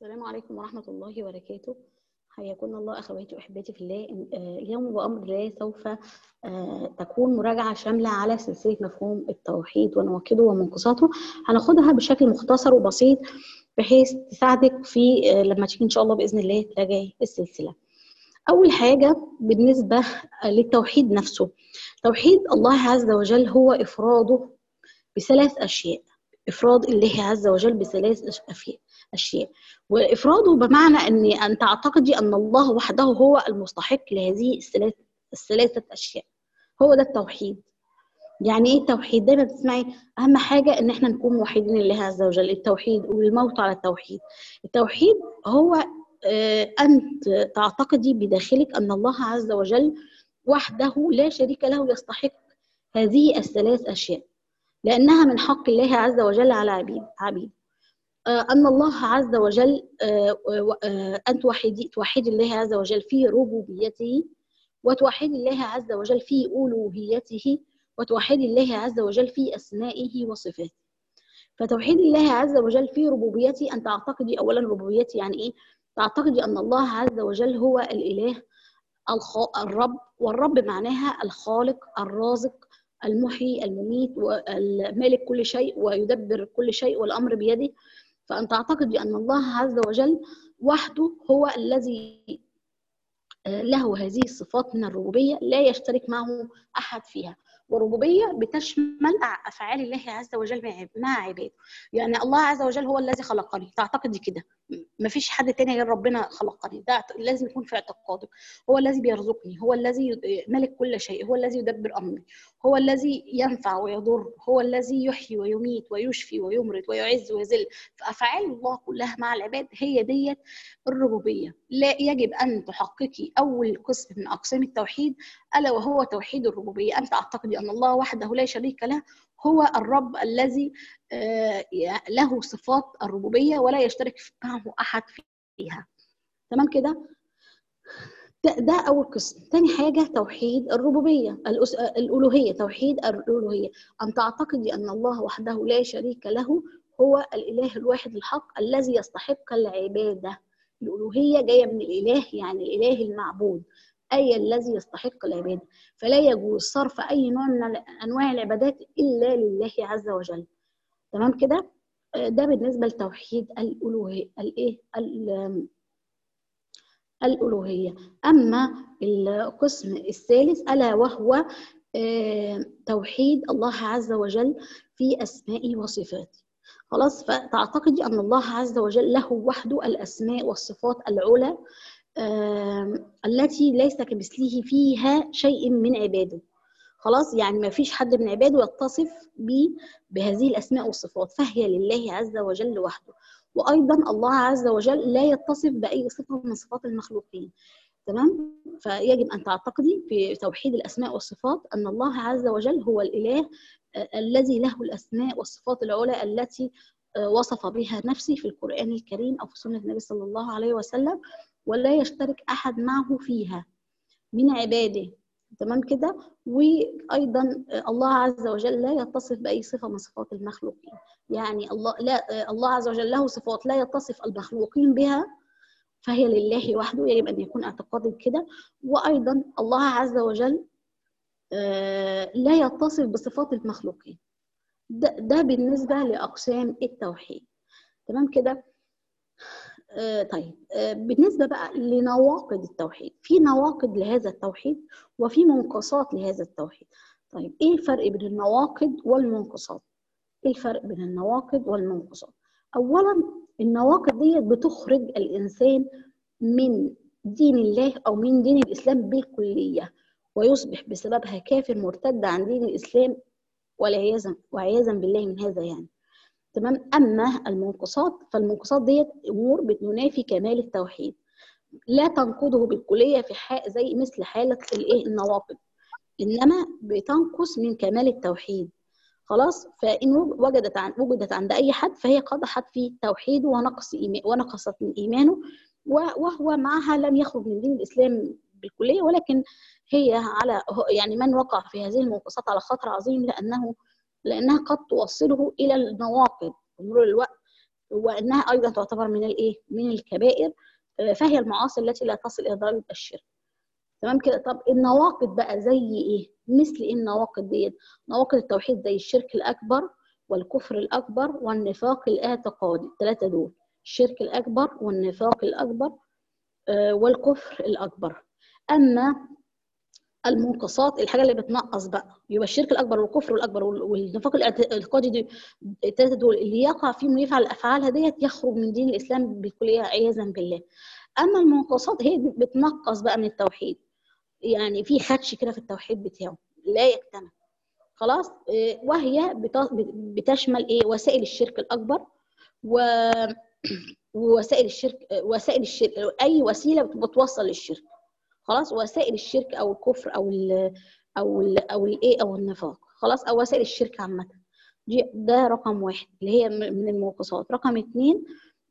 السلام عليكم ورحمة الله وبركاته حياكم الله أخواتي وأحباتي في الله آه، اليوم بأمر الله سوف آه، تكون مراجعة شاملة على سلسلة مفهوم التوحيد ونواقضه ومنقصاته هناخدها بشكل مختصر وبسيط بحيث تساعدك في آه، لما تيجي إن شاء الله بإذن الله تراجعي السلسلة أول حاجة بالنسبة للتوحيد نفسه توحيد الله عز وجل هو إفراده بثلاث أشياء إفراد الله عز وجل بثلاث أشياء أشياء وإفراده بمعنى أن أن تعتقدي أن الله وحده هو المستحق لهذه الثلاث الثلاثة أشياء هو ده التوحيد يعني ايه التوحيد دايما بتسمعي اهم حاجه ان احنا نكون موحدين لله عز وجل التوحيد والموت على التوحيد التوحيد هو آه ان تعتقدي بداخلك ان الله عز وجل وحده لا شريك له يستحق هذه الثلاث اشياء لانها من حق الله عز وجل على عبيد عبيد أن الله عز وجل أن توحدي توحدي الله عز وجل في ربوبيته وتوحدي الله عز وجل في ألوهيته وتوحدي الله عز وجل في أسمائه وصفاته فتوحيد الله عز وجل في ربوبيته أن تعتقدي أولا ربوبيتي يعني إيه؟ تعتقدي أن الله عز وجل هو الإله الرب والرب معناها الخالق الرازق المحيي المميت والمالك كل شيء ويدبر كل شيء والأمر بيده فأن تعتقدي أن الله عز وجل وحده هو الذي له هذه الصفات من الربوبية لا يشترك معه أحد فيها والربوبية بتشمل أفعال الله عز وجل مع عباده يعني الله عز وجل هو الذي خلقني تعتقدي كده ما فيش حد تاني غير ربنا خلقني ده لازم يكون في اعتقادك هو الذي بيرزقني هو الذي ملك كل شيء هو الذي يدبر امري هو الذي ينفع ويضر هو الذي يحيي ويميت ويشفي ويمرض ويعز ويذل فافعال الله كلها مع العباد هي ديت الربوبيه لا يجب ان تحققي اول قسم من اقسام التوحيد الا وهو توحيد الربوبيه ان تعتقدي ان الله وحده لا شريك له هو الرب الذي له صفات الربوبيه ولا يشترك معه احد فيها تمام كده ده, ده اول قسم تاني حاجه توحيد الربوبيه الالوهيه توحيد الالوهيه ان تعتقدي ان الله وحده لا شريك له هو الاله الواحد الحق الذي يستحق العباده الالوهيه جايه من الاله يعني الاله المعبود أي الذي يستحق العبادة فلا يجوز صرف أي نوع من أنواع العبادات إلا لله عز وجل تمام كده ده بالنسبة لتوحيد الألوهية الإيه الألوهية أما القسم الثالث ألا وهو توحيد الله عز وجل في أسمائه وصفاته خلاص فتعتقدي أن الله عز وجل له وحده الأسماء والصفات العلى التي ليس كمثله فيها شيء من عباده خلاص يعني ما فيش حد من عباده يتصف بهذه الأسماء والصفات فهي لله عز وجل وحده وأيضا الله عز وجل لا يتصف بأي صفة من صفات المخلوقين تمام فيجب أن تعتقدي في توحيد الأسماء والصفات أن الله عز وجل هو الإله الذي له الأسماء والصفات العلى التي وصف بها نفسه في القرآن الكريم أو في سنة النبي صلى الله عليه وسلم ولا يشترك أحد معه فيها من عباده تمام كده وأيضا الله عز وجل لا يتصف بأي صفة من صفات المخلوقين يعني الله لا الله عز وجل له صفات لا يتصف المخلوقين بها فهي لله وحده يجب أن يكون اعتقادك كده وأيضا الله عز وجل لا يتصف بصفات المخلوقين ده, ده بالنسبة لأقسام التوحيد تمام كده آه طيب آه بالنسبة بقى لنواقض التوحيد في نواقض لهذا التوحيد وفي منقصات لهذا التوحيد طيب ايه الفرق بين النواقض والمنقصات ايه الفرق بين النواقض والمنقصات اولا النواقض ديت بتخرج الانسان من دين الله او من دين الاسلام بالكليه ويصبح بسببها كافر مرتد عن دين الاسلام والعياذا وعياذا بالله من هذا يعني تمام اما المنقصات فالمنقصات ديت امور بتنافي كمال التوحيد لا تنقضه بالكليه في حق زي مثل حاله الايه النواقض انما بتنقص من كمال التوحيد خلاص فان وجدت عن وجدت عند اي حد فهي قدحت في توحيده ونقص إيمان ونقصت من ايمانه وهو معها لم يخرج من دين الاسلام بالكليه ولكن هي على يعني من وقع في هذه المنقصات على خطر عظيم لانه لانها قد توصله الى النواقض بمرور الوقت وانها ايضا تعتبر من الايه من الكبائر فهي المعاصي التي لا تصل الى درجه الشرك تمام كده طب النواقض بقى زي ايه مثل ايه النواقض ديت نواقض التوحيد زي الشرك الاكبر والكفر الاكبر والنفاق الاعتقادي الثلاثه دول الشرك الاكبر والنفاق الاكبر والكفر الاكبر اما المنقصات الحاجه اللي بتنقص بقى يبقى الشرك الاكبر والكفر الاكبر والنفاق الاعتقادي دي الثلاثه دول اللي يقع فيهم ويفعل افعالها ديت يخرج من دين الاسلام بالكليه عياذا بالله اما المنقصات هي بتنقص بقى من التوحيد يعني في خدش كده في التوحيد بتاعه لا يكتمل خلاص وهي بتشمل ايه وسائل الشرك الاكبر و ووسائل الشرك وسائل الشرك اي وسيله بتوصل للشرك خلاص وسائل الشرك او الكفر او ال او ال او الايه او النفاق خلاص او وسائل الشرك عامه دي ده رقم واحد اللي هي من المنقصات رقم اثنين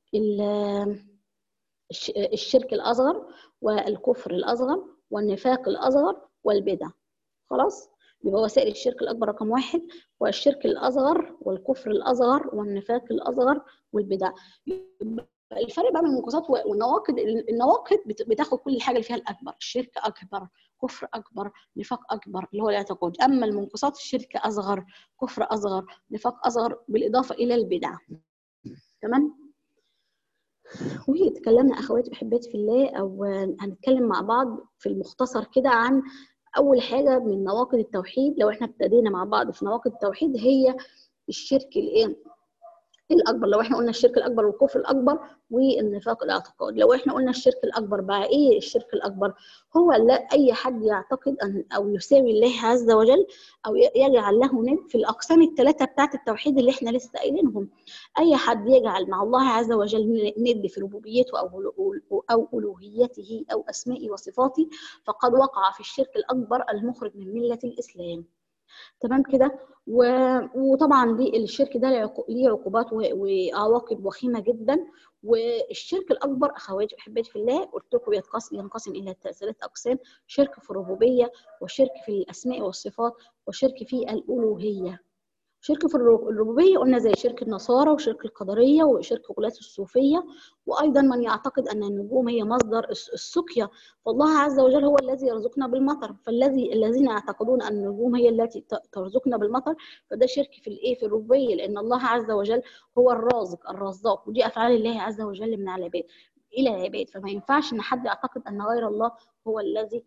الشرك الاصغر والكفر الاصغر والنفاق الاصغر والبدع خلاص يبقى وسائل الشرك الاكبر رقم واحد والشرك الاصغر والكفر الاصغر والنفاق الاصغر والبدع الفرق بقى بين المنقصات والنواقض النواقض بتاخد كل الحاجه اللي فيها الاكبر الشرك اكبر كفر اكبر نفاق اكبر اللي هو الاعتقاد اما المنقصات الشرك اصغر كفر اصغر نفاق اصغر بالاضافه الى البدع تمام وتكلمنا اخواتي واحباتي في الله او هنتكلم مع بعض في المختصر كده عن اول حاجه من نواقض التوحيد لو احنا ابتدينا مع بعض في نواقض التوحيد هي الشرك الايه الاكبر لو احنا قلنا الشرك الاكبر والكفر الاكبر والنفاق الاعتقاد لو احنا قلنا الشرك الاكبر بقى ايه الشرك الاكبر هو لا اي حد يعتقد ان او يساوي الله عز وجل او يجعل له ند في الاقسام الثلاثه بتاعه التوحيد اللي احنا لسه قايلينهم اي حد يجعل مع الله عز وجل ند في ربوبيته او او الوهيته او اسمائه وصفاته فقد وقع في الشرك الاكبر المخرج من مله الاسلام تمام كده و... وطبعا دي الشرك ده ليه عقوبات وعواقب وخيمه جدا والشرك الاكبر اخواتي واحباتي في الله قلت لكم ينقسم ينقسم الى ثلاث اقسام شرك في الربوبيه وشرك في الاسماء والصفات وشرك في الالوهيه شرك في الربوبيه قلنا زي شرك النصارى وشرك القدريه وشرك غلاة الصوفيه وايضا من يعتقد ان النجوم هي مصدر السقيا فالله عز وجل هو الذي يرزقنا بالمطر فالذي الذين يعتقدون ان النجوم هي التي ترزقنا بالمطر فده شرك في الايه في الربوبيه لان الله عز وجل هو الرازق الرزاق ودي افعال الله عز وجل من العباد الى العباد فما ينفعش ان حد يعتقد ان غير الله هو الذي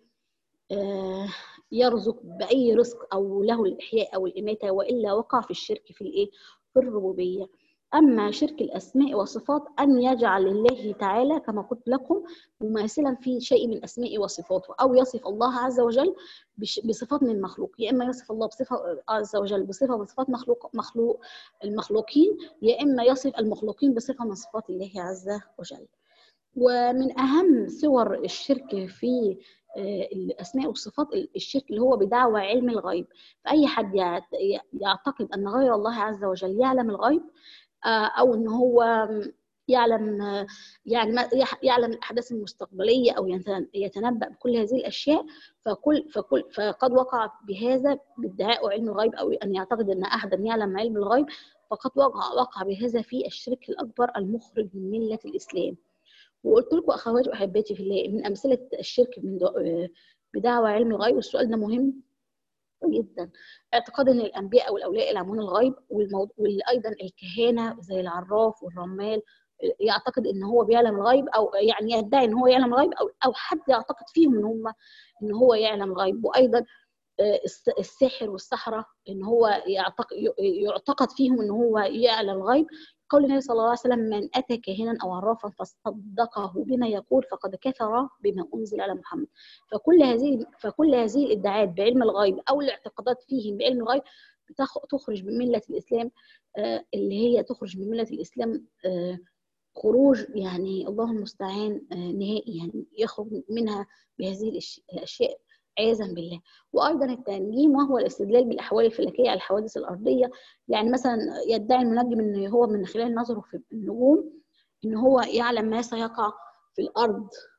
يرزق باي رزق او له الاحياء او الاماته والا وقع في الشرك في الايه في الربوبيه اما شرك الاسماء والصفات ان يجعل الله تعالى كما قلت لكم مماثلا في شيء من اسمائه وصفاته او يصف الله عز وجل بصفات من المخلوق يا اما يصف الله بصفه عز وجل بصفه من صفات مخلوق مخلوق المخلوقين يا اما يصف المخلوقين بصفه من صفات الله عز وجل ومن اهم صور الشرك في الاسماء والصفات الشرك اللي هو بدعوى علم الغيب فاي حد يعتقد ان غير الله عز وجل يعلم الغيب او ان هو يعلم يعني يعلم الاحداث المستقبليه او يتنبا بكل هذه الاشياء فكل فكل فقد وقع بهذا بادعاء علم الغيب او ان يعتقد ان احدا يعلم علم الغيب فقد وقع وقع بهذا في الشرك الاكبر المخرج من مله الاسلام وقلت لكم اخواتي واحباتي في الله من امثله الشرك من بدعوى علم الغيب والسؤال ده مهم جدا اعتقاد ان الانبياء او الاولياء يعلمون الغيب والموضوع وايضا الكهانه زي العراف والرمال يعتقد ان هو بيعلم الغيب او يعني يدعي ان هو يعلم الغيب او او حد يعتقد فيهم ان هم ان هو يعلم الغيب وايضا الساحر والسحره ان هو يعتقد يعتقد فيهم ان هو يعلم الغيب قول النبي صلى الله عليه وسلم من اتى كاهنا او عرافا فصدقه بما يقول فقد كفر بما انزل على محمد فكل هذه فكل هذه الادعاءات بعلم الغيب او الاعتقادات فيهم بعلم الغيب تخرج من مله الاسلام اللي هي تخرج من مله الاسلام خروج يعني الله المستعان نهائي يعني يخرج منها بهذه الاشياء عياذا بالله وايضا التنجيم وهو الاستدلال بالاحوال الفلكيه على الحوادث الارضيه يعني مثلا يدعي المنجم ان هو من خلال نظره في النجوم ان هو يعلم ما سيقع في الارض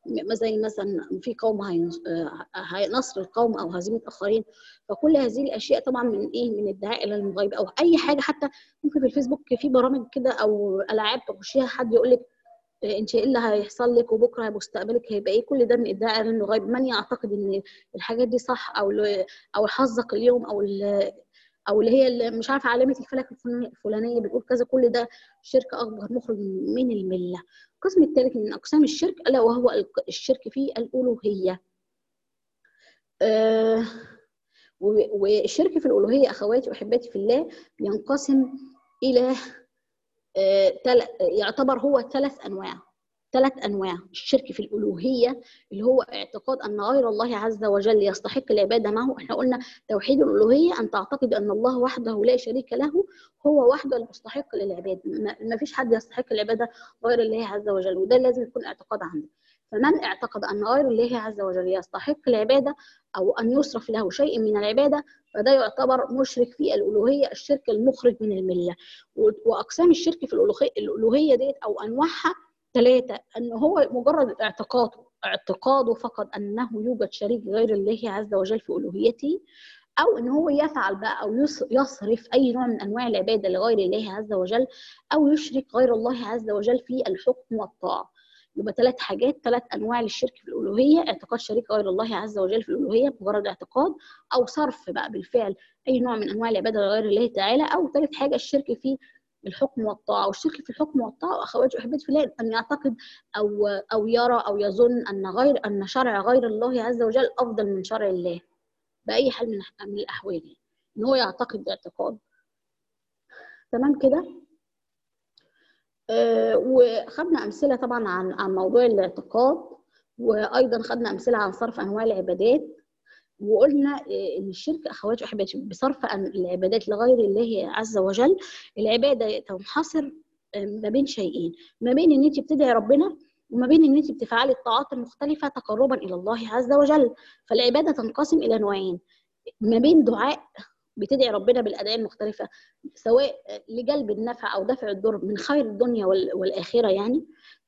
زي مثلا في قوم هينصر القوم او هزيمه اخرين فكل هذه الاشياء طبعا من ايه من ادعاء الى الغيب او اي حاجه حتى ممكن في الفيسبوك في برامج كده او العاب تخشيها حد يقول لك انت ايه اللي هيحصل لك وبكره مستقبلك هيبقى ايه كل ده من ادعاء الى الغيب من يعتقد ان الحاجات دي صح او او حظك اليوم او او اللي هي اللي مش عارفه علامه الفلك الفلانيه بتقول كذا كل ده شرك اكبر مخرج من المله القسم الثالث من اقسام الشرك الا وهو الشرك في الالوهيه آه والشرك في الالوهيه اخواتي واحباتي في الله بينقسم الى آه يعتبر هو ثلاث انواع ثلاث انواع الشرك في الالوهيه اللي هو اعتقاد ان غير الله عز وجل يستحق العباده معه احنا قلنا توحيد الالوهيه ان تعتقد ان الله وحده لا شريك له هو وحده المستحق للعباده ما فيش حد يستحق العباده غير الله عز وجل وده لازم يكون اعتقاد عندك فمن اعتقد ان غير الله عز وجل يستحق العباده او ان يصرف له شيء من العباده فده يعتبر مشرك في الالوهيه الشرك المخرج من المله واقسام الشرك في الالوهيه الالوهيه ديت او انواعها ثلاثة أن هو مجرد اعتقاده اعتقاده فقط أنه يوجد شريك غير الله عز وجل في ألوهيته أو أن هو يفعل بقى أو يصرف أي نوع من أنواع العبادة لغير الله عز وجل أو يشرك غير الله عز وجل في الحكم والطاعة يبقى ثلاث حاجات ثلاث انواع للشرك في الالوهيه اعتقاد شريك غير الله عز وجل في الالوهيه مجرد اعتقاد او صرف بقى بالفعل اي نوع من انواع العباده لغير الله تعالى او ثالث حاجه الشرك في الحكم والطاعه والشرك في الحكم والطاعه اخواتي واحبتي في الله ان يعتقد او او يرى او يظن ان غير ان شرع غير الله عز وجل افضل من شرع الله باي حال من من الاحوال ان هو يعتقد باعتقاد تمام كده آه وخدنا امثله طبعا عن عن موضوع الاعتقاد وايضا خدنا امثله عن صرف انواع العبادات وقلنا ان الشرك اخواتي واحباتي بصرف العبادات لغير الله عز وجل العباده تنحصر ما بين شيئين ما بين ان انت بتدعي ربنا وما بين ان انت بتفعلي الطاعات المختلفه تقربا الى الله عز وجل فالعباده تنقسم الى نوعين ما بين دعاء بتدعي ربنا بالادعيه المختلفه سواء لجلب النفع او دفع الضر من خير الدنيا والاخره يعني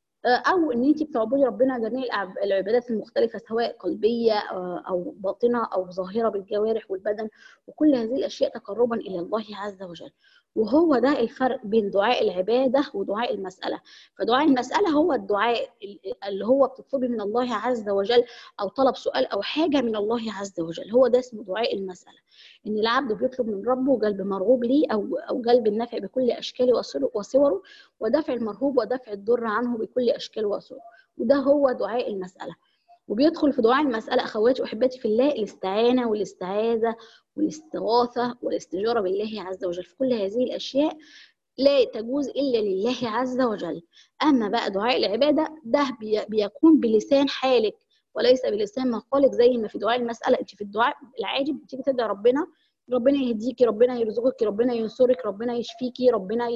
او ان انت بتعبدي ربنا جميع العبادات المختلفه سواء قلبيه او باطنه او ظاهره بالجوارح والبدن وكل هذه الاشياء تقربا الى الله عز وجل وهو ده الفرق بين دعاء العباده ودعاء المساله فدعاء المساله هو الدعاء اللي هو بتطلبي من الله عز وجل او طلب سؤال او حاجه من الله عز وجل هو ده اسمه دعاء المساله ان العبد بيطلب من ربه جلب مرغوب ليه او او جلب النفع بكل اشكاله وصوره ودفع المرهوب ودفع الضر عنه بكل اشكاله وصوره وده هو دعاء المساله وبيدخل في دعاء المسألة أخواتي وأحباتي في الله الاستعانة والاستعاذة والاستغاثة والاستجارة بالله عز وجل في كل هذه الأشياء لا تجوز إلا لله عز وجل أما بقى دعاء العبادة ده بيكون بلسان حالك وليس بلسان مقالك زي ما في دعاء المسألة أنت في الدعاء العادي بتيجي تدعي ربنا ربنا يهديكي ربنا يرزقك ربنا ينصرك ربنا يشفيكي ربنا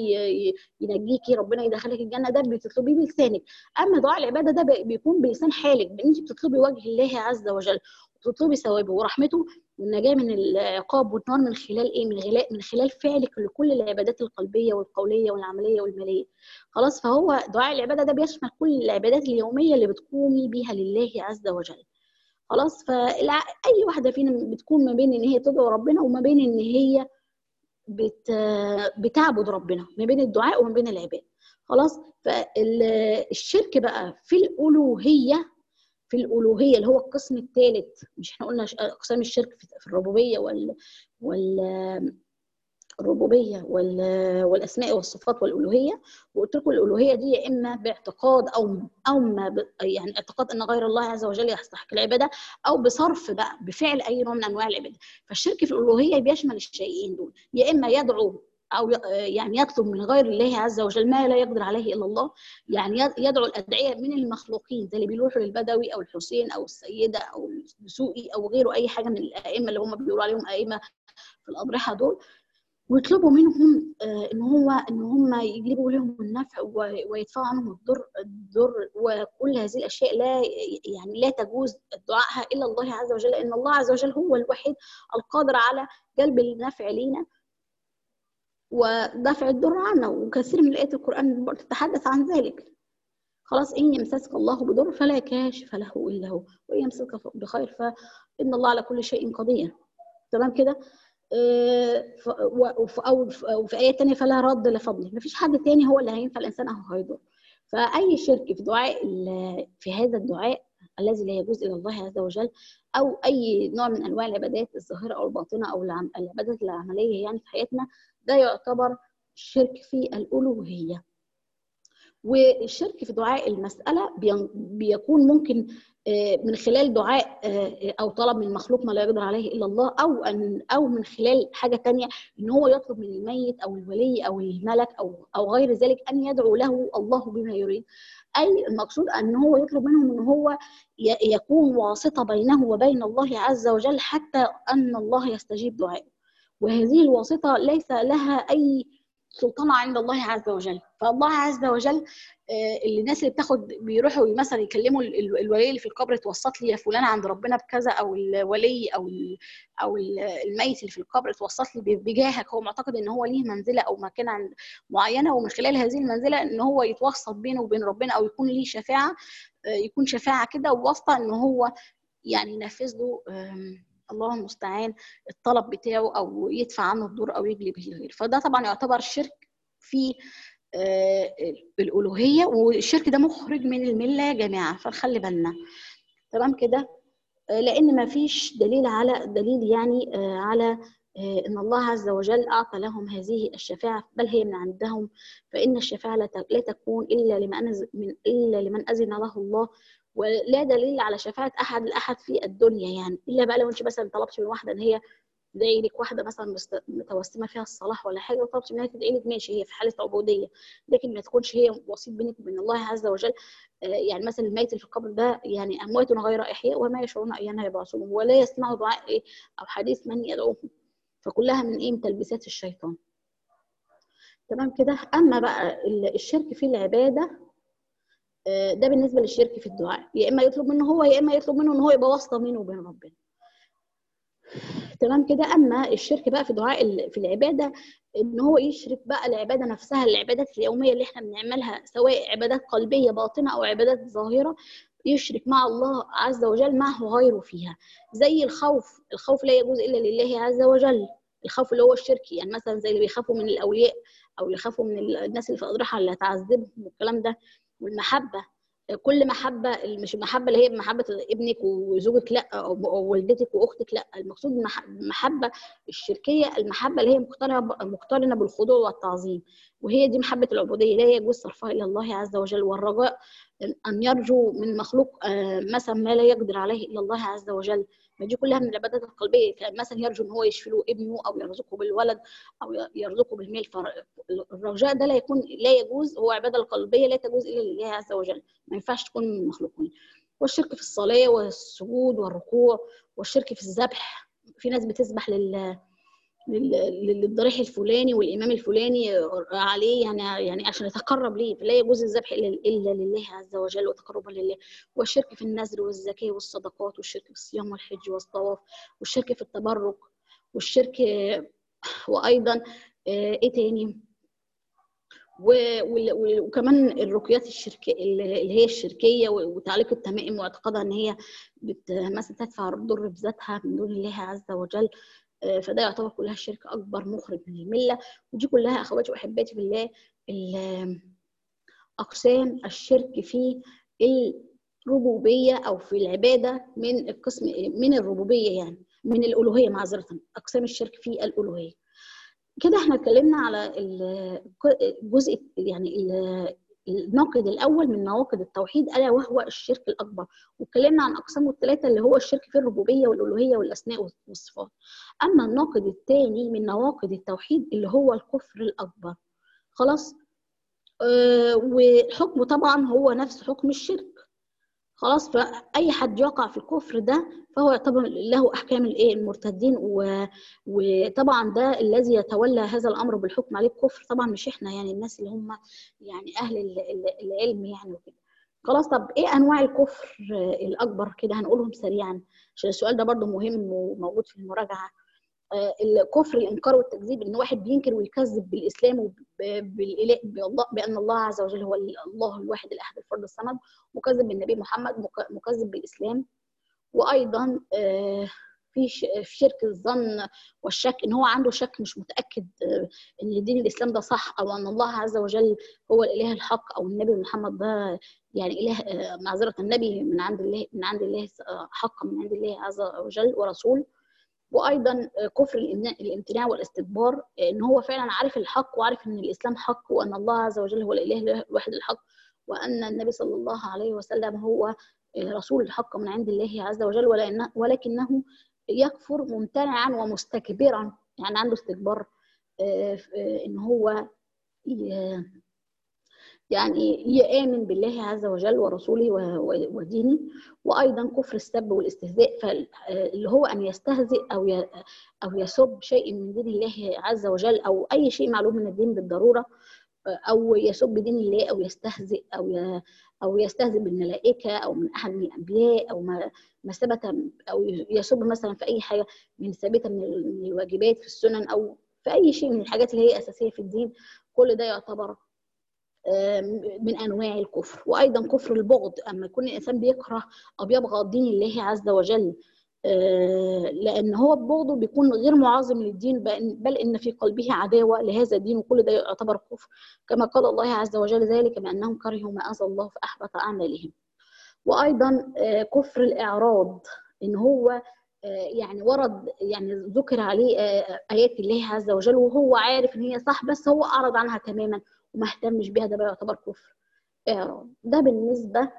ينجيكي ربنا يدخلك الجنه ده بتطلبيه بلسانك اما دعاء العباده ده بيكون بلسان حالك انت بتطلبي وجه الله عز وجل وتطلبي ثوابه ورحمته والنجاه من العقاب والنار من خلال ايه من خلال من خلال فعلك لكل العبادات القلبيه والقوليه والعمليه والماليه خلاص فهو دعاء العباده ده بيشمل كل العبادات اليوميه اللي بتقومي بيها لله عز وجل خلاص فاي واحده فينا بتكون ما بين ان هي تدعو ربنا وما بين ان هي بت... بتعبد ربنا ما بين الدعاء وما بين العباده خلاص فالشرك بقى في الالوهيه في الالوهيه اللي هو القسم الثالث مش احنا قلنا اقسام الشرك في الربوبيه وال وال الربوبيه والاسماء والصفات والالوهيه وقلت لكم الالوهيه دي يا اما باعتقاد او او ما ب... يعني اعتقاد ان غير الله عز وجل يستحق العباده او بصرف بقى بفعل اي نوع من انواع العباده فالشرك في الالوهيه بيشمل الشيئين دول يا اما يدعو او يعني يطلب من غير الله عز وجل ما لا يقدر عليه الا الله يعني يدعو الادعيه من المخلوقين زي اللي بيروحوا للبدوي او الحسين او السيده او الدسوقي او غيره اي حاجه من الائمه اللي هم بيقولوا عليهم ائمه في الاضرحه دول ويطلبوا منهم ان هو ان هم يجلبوا لهم النفع ويدفعوا عنهم الضر الضر وكل هذه الاشياء لا يعني لا تجوز دعائها الا الله عز وجل لان الله عز وجل هو الوحيد القادر على جلب النفع لينا ودفع الضر عنا وكثير من ايات القران تتحدث عن ذلك خلاص ان يمسسك الله بضر فلا كاشف له الا هو وان يمسسك بخير فان الله على كل شيء قدير تمام كده او في ايه ثانيه فلا رد لفضله مفيش حد تاني هو اللي هينفع الانسان او هيضر فاي شرك في دعاء في هذا الدعاء الذي لا يجوز الى الله عز وجل او اي نوع من انواع العبادات الظاهره او الباطنه او العبادات العمليه يعني في حياتنا ده يعتبر شرك في الالوهيه والشرك في دعاء المساله بيكون ممكن من خلال دعاء او طلب من المخلوق ما لا يقدر عليه الا الله او ان او من خلال حاجه ثانيه ان هو يطلب من الميت او الولي او الملك او او غير ذلك ان يدعو له الله بما يريد اي المقصود ان هو يطلب منهم ان هو يكون واسطه بينه وبين الله عز وجل حتى ان الله يستجيب دعائه وهذه الواسطه ليس لها اي سلطانه عند الله عز وجل فالله عز وجل اللي الناس اللي بتاخد بيروحوا مثلا يكلموا الولي اللي في القبر توسط لي يا فلان عند ربنا بكذا او الولي او او الميت اللي في القبر توسط لي بجاهك هو معتقد ان هو ليه منزله او مكانه معينه ومن خلال هذه المنزله ان هو يتوسط بينه وبين ربنا او يكون ليه شفاعه يكون شفاعه كده وواسطه ان هو يعني ينفذ له الله المستعان الطلب بتاعه او يدفع عنه الدور او يجلب به الغير فده طبعا يعتبر شرك في الالوهيه والشرك ده مخرج من المله يا جماعه فنخلي بالنا تمام كده لان ما فيش دليل على دليل يعني على ان الله عز وجل اعطى لهم هذه الشفاعه بل هي من عندهم فان الشفاعه لا تكون الا لمن من الا لمن اذن له الله ولا دليل على شفاعه احد لاحد في الدنيا يعني الا بقى لو انت مثلا طلبتي من واحده ان هي تدعي لك واحده مثلا متوسمه فيها الصلاح ولا حاجه وطلبت منها تدعي لك ماشي هي في حاله عبوديه لكن ما تكونش هي وسيط بينك وبين الله عز وجل يعني مثلا الميت اللي في القبر ده يعني اموات غير احياء وما يشعرون ايان يبعثون ولا يسمعوا دعاء ايه او حديث من يدعوهم فكلها من ايه من تلبيسات الشيطان تمام كده اما بقى الشرك في العباده ده بالنسبه للشرك في الدعاء يا اما يطلب منه هو يا اما يطلب منه ان هو يبقى واسطه بينه وبين ربنا تمام كده اما الشرك بقى في دعاء في العباده ان هو يشرك بقى العباده نفسها العبادات اليوميه اللي احنا بنعملها سواء عبادات قلبيه باطنه او عبادات ظاهره يشرك مع الله عز وجل معه غيره فيها زي الخوف الخوف لا يجوز الا لله عز وجل الخوف اللي هو الشركي يعني مثلا زي اللي بيخافوا من الاولياء او اللي يخافوا من الناس اللي في اضرحه اللي هتعذبهم والكلام ده والمحبه كل محبه مش المحبه اللي هي محبه ابنك وزوجك لا او والدتك واختك لا المقصود المحبه الشركيه المحبه اللي هي مقترنه مقترنه بالخضوع والتعظيم وهي دي محبه العبوديه لا يجوز صرفها الى الله عز وجل والرجاء ان يرجو من مخلوق مثلا ما لا يقدر عليه الا الله عز وجل ما دي كلها من العبادات القلبيه كان مثلا يرجو ان هو يشفي له ابنه او يرزقه بالولد او يرزقه بالمال فالرجاء ده لا يكون لا يجوز هو عباده القلبيه لا تجوز الا لله عز وجل ما ينفعش تكون من المخلوقين والشرك في الصلاه والسجود والركوع والشرك في الذبح في ناس بتسبح لل للضريح الفلاني والامام الفلاني عليه يعني يعني عشان يتقرب ليه فلا يجوز الذبح الا لله عز وجل وتقربا لله والشرك في النذر والزكاه والصدقات والشرك في الصيام والحج والطواف والشرك في التبرك والشرك وايضا ايه تاني وكمان الرقيات الشركيه اللي هي الشركيه وتعليق التمائم واعتقادها ان هي بت مثلا تدفع الضر بذاتها من دون الله عز وجل فده يعتبر كلها شرك اكبر مخرج من المله ودي كلها اخواتي واحباتي في الله اقسام الشرك في الربوبيه او في العباده من القسم من الربوبيه يعني من الالوهيه معذره اقسام الشرك في الالوهيه كده احنا اتكلمنا على الجزء يعني الناقد الاول من نواقض التوحيد الا وهو الشرك الاكبر واتكلمنا عن اقسامه الثلاثه اللي هو الشرك في الربوبيه والالوهيه والاسماء والصفات اما الناقد الثاني من نواقض التوحيد اللي هو الكفر الاكبر خلاص آه وحكمه طبعا هو نفس حكم الشرك خلاص فاي حد يقع في الكفر ده فهو يعتبر له احكام الايه المرتدين و... وطبعا ده الذي يتولى هذا الامر بالحكم عليه الكفر طبعا مش احنا يعني الناس اللي هم يعني اهل العلم يعني وكده خلاص طب ايه انواع الكفر الاكبر كده هنقولهم سريعا عشان السؤال ده برضو مهم وموجود في المراجعه الكفر الانكار والتكذيب ان واحد بينكر ويكذب بالاسلام بان الله عز وجل هو الله الواحد الاحد الفرد الصمد مكذب بالنبي محمد مكذب بالاسلام وايضا في شرك الظن والشك ان هو عنده شك مش متاكد ان دين الاسلام ده صح او ان الله عز وجل هو الاله الحق او النبي محمد ده يعني اله معذره النبي من عند الله من عند الله حقا من عند الله عز وجل ورسول وايضا كفر الامتناع والاستكبار ان هو فعلا عارف الحق وعارف ان الاسلام حق وان الله عز وجل هو الاله الواحد الحق وان النبي صلى الله عليه وسلم هو رسول الحق من عند الله عز وجل ولكنه يكفر ممتنعا ومستكبرا يعني عنده استكبار ان هو يعني يآمن بالله عز وجل ورسوله ودينه وأيضا كفر السب والاستهزاء اللي هو أن يستهزئ أو أو يسب شيء من دين الله عز وجل أو أي شيء معلوم من الدين بالضرورة أو يسب دين الله أو يستهزئ أو أو يستهزئ بالملائكة أو من أحد من الأنبياء أو ما ما ثبت أو يسب مثلا في أي حاجة من ثابتة من الواجبات في السنن أو في أي شيء من الحاجات اللي هي أساسية في الدين كل ده يعتبر من انواع الكفر وايضا كفر البغض اما يكون الانسان بيكره او بيبغض دين الله عز وجل لان هو ببغضه بيكون غير معظم للدين بل ان في قلبه عداوه لهذا الدين وكل ده يعتبر كفر كما قال الله عز وجل ذلك بانهم كرهوا ما انزل الله فاحبط اعمالهم وايضا كفر الاعراض ان هو يعني ورد يعني ذكر عليه ايات الله عز وجل وهو عارف ان هي صح بس هو اعرض عنها تماما وما اهتمش بيها ده بقى يعتبر كفر اعراض ده بالنسبه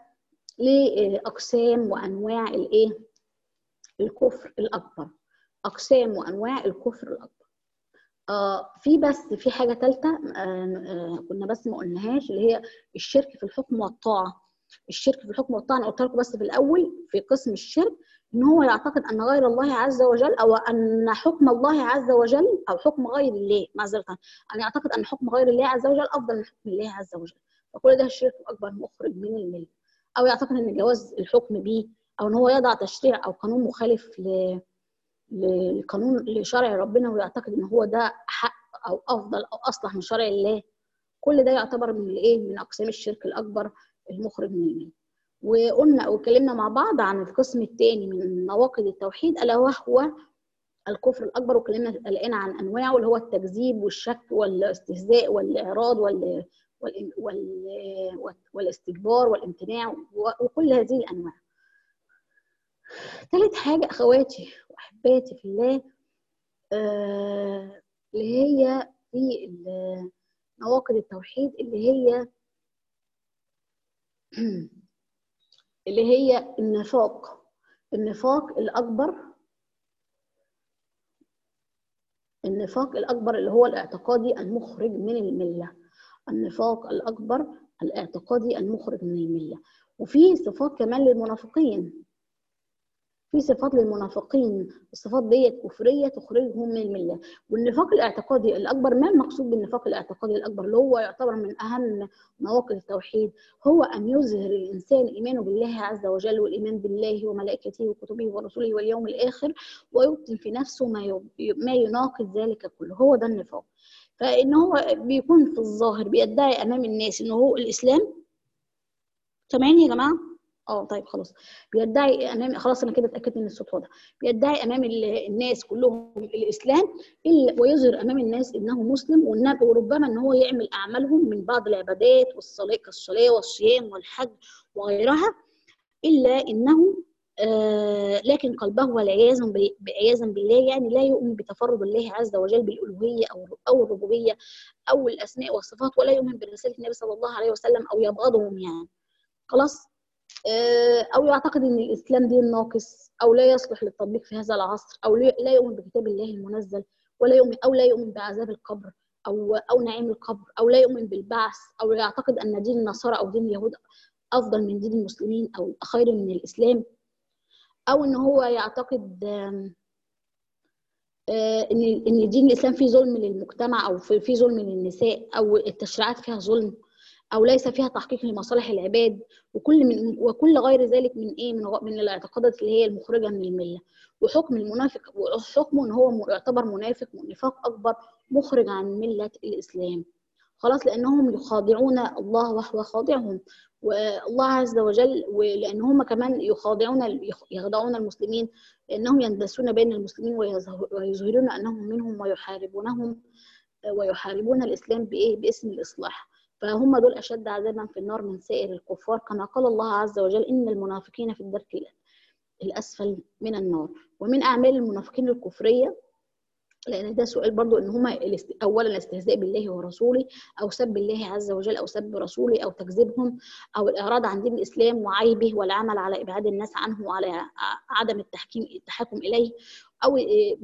لاقسام وانواع الايه الكفر الاكبر اقسام وانواع الكفر الاكبر آه في بس في حاجه ثالثه آه آه كنا بس ما قلناهاش اللي هي الشرك في الحكم والطاعه الشرك في الحكم والطاعه انا قلت لكم بس في الاول في قسم الشرك ان هو يعتقد ان غير الله عز وجل او ان حكم الله عز وجل او حكم غير الله معذره ان يعتقد ان حكم غير الله عز وجل افضل من حكم الله عز وجل فكل ده الشرك الاكبر مخرج من المله او يعتقد ان جواز الحكم به او ان هو يضع تشريع او قانون مخالف ل للقانون لشرع ربنا ويعتقد ان هو ده حق او افضل او اصلح من شرع الله كل ده يعتبر من الايه من اقسام الشرك الاكبر المخرج من المله وقلنا او اتكلمنا مع بعض عن القسم الثاني من نواقض التوحيد الا وهو الكفر الاكبر وكلمنا لقينا عن انواعه اللي هو التكذيب والشك والاستهزاء والاعراض وال وال وال والاستكبار والامتناع وكل هذه الانواع ثالث حاجه اخواتي واحباتي في الله آه اللي هي في نواقض التوحيد اللي هي اللي هي النفاق النفاق الأكبر النفاق الأكبر اللي هو الاعتقادي المخرج من الملة النفاق الأكبر الاعتقادي المخرج من الملة وفي صفات كمان للمنافقين في صفات للمنافقين الصفات ديت كفريه تخرجهم من المله والنفاق الاعتقادي الاكبر ما المقصود بالنفاق الاعتقادي الاكبر اللي هو يعتبر من اهم نواقض التوحيد هو ان يظهر الانسان ايمانه بالله عز وجل والايمان بالله وملائكته وكتبه ورسله واليوم الاخر ويبطن في نفسه ما ما يناقض ذلك كله هو ده النفاق فان هو بيكون في الظاهر بيدعي امام الناس انه هو الاسلام سامعين يا جماعه اه طيب خلاص بيدعي امام خلاص انا كده اتاكدت ان الصوت واضح بيدعي امام الناس كلهم الاسلام الا ويظهر امام الناس انه مسلم وربما ان هو يعمل اعمالهم من بعض العبادات والصلاه كالصلاه والصيام والحج وغيرها الا انه آه لكن قلبه والعياذ عياذا بالله يعني لا يؤمن بتفرد الله عز وجل بالالوهيه او او الربوبيه او الاسماء والصفات ولا يؤمن برساله النبي صلى الله عليه وسلم او يبغضهم يعني خلاص او يعتقد ان الاسلام دين ناقص او لا يصلح للتطبيق في هذا العصر او لا يؤمن بكتاب الله المنزل ولا يؤمن او لا يؤمن بعذاب القبر او او نعيم القبر او لا يؤمن بالبعث او يعتقد ان دين النصارى او دين اليهود افضل من دين المسلمين او خير من الاسلام او ان هو يعتقد ان ان دين الاسلام فيه ظلم للمجتمع او في ظلم للنساء او التشريعات فيها ظلم او ليس فيها تحقيق لمصالح العباد وكل من وكل غير ذلك من ايه من من الاعتقادات اللي هي المخرجه من المله وحكم المنافق وحكمه ان هو يعتبر منافق نفاق اكبر مخرج عن مله الاسلام خلاص لانهم يخادعون الله وهو خاضعهم والله عز وجل ولان هم كمان يخادعون يخدعون المسلمين لانهم يندسون بين المسلمين ويظهرون انهم منهم ويحاربونهم ويحاربون الاسلام بايه باسم الاصلاح فهم دول اشد عذابا في النار من سائر الكفار كما قال الله عز وجل ان المنافقين في الدرك الاسفل من النار ومن اعمال المنافقين الكفريه لان ده سؤال برضو ان هما اولا الاستهزاء بالله ورسوله او سب الله عز وجل او سب رسوله او تكذيبهم او الاعراض عن دين الاسلام وعيبه والعمل على ابعاد الناس عنه وعلى عدم التحكيم التحكم اليه او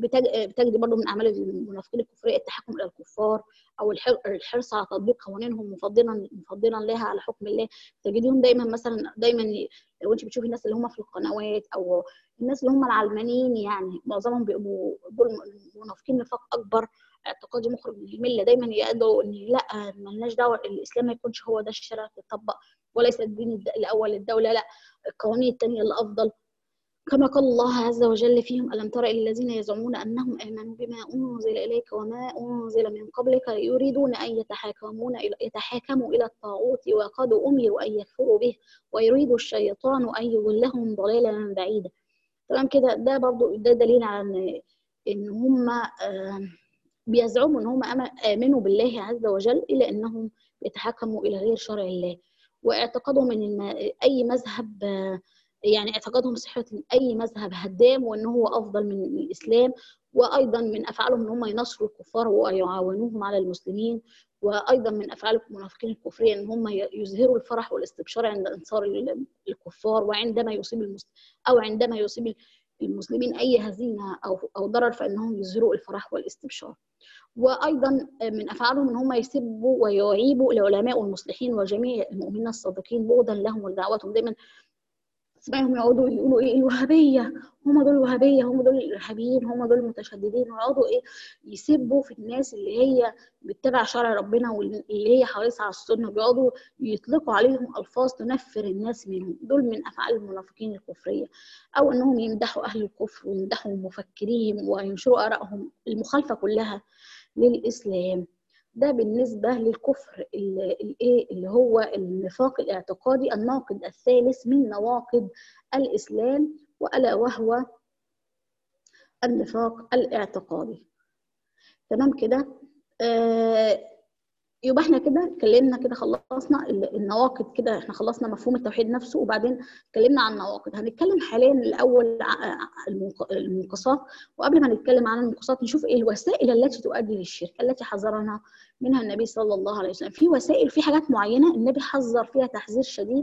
بتجد برضو من اعمال المنافقين الكفريه التحكم الى الكفار او الحرص على تطبيق قوانينهم مفضلا مفضلا لها على حكم الله تجديهم دايما مثلا دايما لو انت بتشوفي الناس اللي هم في القنوات او الناس اللي هم العلمانيين يعني معظمهم بيبقوا دول منافقين نفاق اكبر اعتقادي مخرج من المله دايما يدعوا ان لا مالناش دعوه الاسلام ما يكونش هو ده الشرع تطبق وليس الدين الاول للدوله لا القوانين الثانيه اللي افضل كما قال الله عز وجل فيهم ألم تر إلى الذين يزعمون أنهم آمنوا بما أنزل إليك وما أنزل من قبلك يريدون أن يتحاكمون إلى يتحاكموا إلى الطاغوت وقد أمروا أن يكفروا به ويريد الشيطان أن يضلهم ضلالا بعيدا تمام كده ده برضو ده دليل على إن إن هم بيزعموا إن هم آمنوا بالله عز وجل إلا أنهم يتحكموا إلى غير شرع الله واعتقادهم ان اي مذهب يعني اعتقادهم صحة أي مذهب هدام وأن هو أفضل من الإسلام وأيضا من أفعالهم أن هم ينصروا الكفار ويعاونوهم على المسلمين وأيضا من أفعال المنافقين الكفرية أن هم يظهروا الفرح والاستبشار عند انصار الكفار وعندما يصيب المسلم أو عندما يصيب المسلمين أي هزيمة أو أو ضرر فإنهم يظهروا الفرح والاستبشار. وايضا من افعالهم ان هم يسبوا ويعيبوا العلماء والمصلحين وجميع المؤمنين الصادقين بغضا لهم ولدعوتهم دايما تسمعهم يقعدوا يقولوا ايه الوهابيه هم دول الوهابيه هم دول الارهابيين هم دول المتشددين ويقعدوا ايه يسبوا في الناس اللي هي بتتبع شرع ربنا واللي هي حريصه على السنه بيقعدوا يطلقوا عليهم الفاظ تنفر الناس منهم دول من افعال المنافقين الكفريه او انهم يمدحوا اهل الكفر ويمدحوا مفكريهم وينشروا ارائهم المخالفه كلها للاسلام ده بالنسبة للكفر الايه اللي هو النفاق الاعتقادي الناقد الثالث من نواقض الإسلام وألا وهو النفاق الاعتقادي تمام كده آه يبقى احنا كده اتكلمنا كده خلصنا النواقض كده احنا خلصنا مفهوم التوحيد نفسه وبعدين اتكلمنا عن النواقض هنتكلم حاليا الاول المنقصات وقبل ما نتكلم عن المنقصات نشوف ايه الوسائل التي تؤدي للشرك التي حذرنا منها النبي صلى الله عليه وسلم في وسائل في حاجات معينه النبي حذر فيها تحذير شديد